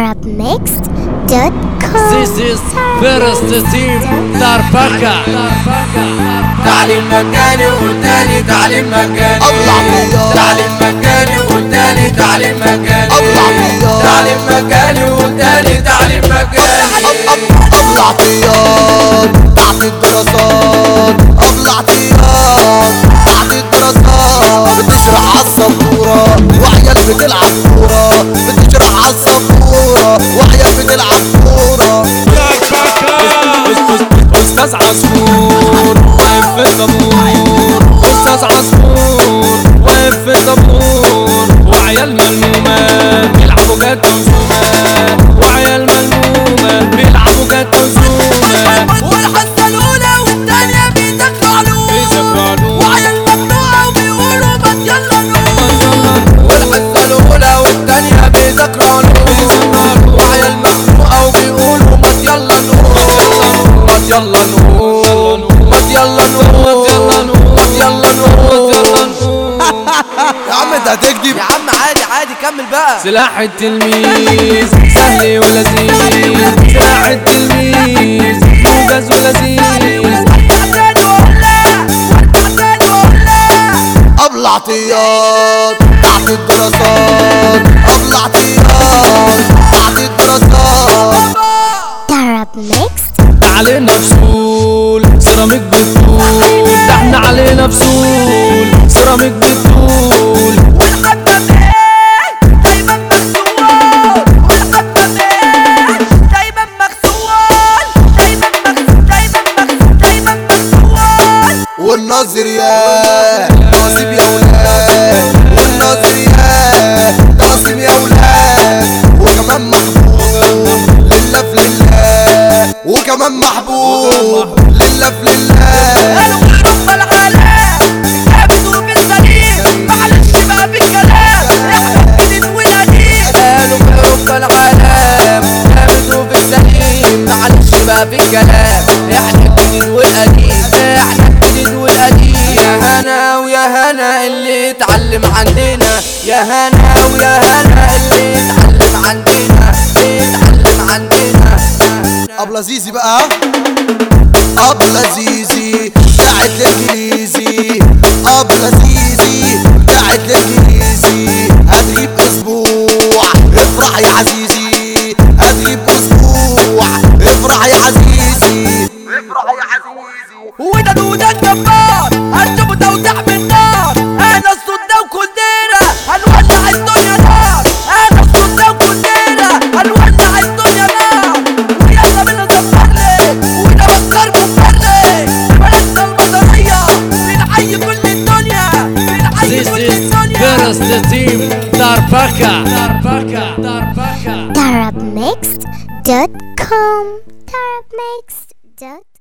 arabmixed.com This is first team Darbaka تعليم مجاني والتاني تعليم مجاني الله فيا. تعليم مجاني والتاني تعليم مجاني الله فيا. تعليم مجاني والتاني تعليم مجاني قبل اعطيان تحت الدراسات قبل اعطيان تحت الدراسات بتشرح عالسبورة وعيال بتلعب كورة بتشرح عالسبورة وعيال بتلعب كورة استاذ عصفور واقف في الطابور استاذ عصفور واقف في الطابور وعيال ملمومه بيلعبوا جد منظومه وعيال ملمومه بيلعبوا جد منظومه والحصة الأولى والتانية بيذاكروا علوم بيذاكروا علوم. وعيال ممنوعة وبيقولوا ما يلا نقوم والحصة الأولى والتانية بيذاكروا علوم وعيال ممنوعة وبيقولوا ما يلا نقوم ما يلا نقوم ما يلا نقوم ما يلا نقوم يا عم انت هتكذب يا عم عادي عادي كمل بقى سلاح التلميذ سهل ولذيذ سلاح التلميذ موجز ولذيذ قبل اعطيان تحت الدراسات قبل اعطيان تحت الدراسات arabmixed ده علينا فصول سيراميك بالطول ده احنا علينا فصول سيراميك بالطول والحمام ايه دايما مغسول والحمام ايه دايما مغسول دايما مغسول دايما مغسول دايما مغسول والناظر يا ناصب يا ولاد والناظر يا ناصب يا ولاد وكمان محبوب لله في لله وكمان محبوب لله في لله قالوا رب العالم ابدوا بالسليم معلش بقى بالكلام احنا جديد والقديم قالوا رب العالم ابدوا بالسليم معلش بقى بالكلام احنا الجديد والقديم احنا الجديد والقديم يا هنا ويا هنا اللي اتعلم عندنا يا هنا ويا هنا اللي اتعلم عندنا اتعلم عندنا ابله زيزي بقى ابله زيزي دعت للانجليزي ابله زيزي دعت للانجليزي هتغيب اسبوع افرح يا عزيزي هتغيب اسبوع افرح يا عزيزي افرح يا عزيزي وده دوده الجبار هنشوفه توزيع بالنار انا الصوت ده وكلنا هنولع الدنيا نار انا الصوت ده وكلنا هنولع الدنيا نار ويلا بينا نصفر لك وده بكر مفرلك بلدنا المطرية بنحيي كل الدنيا بنحيي This كل is الدنيا first team Darbaka Darbaka Darbaka arabmixed.com arabmixed.com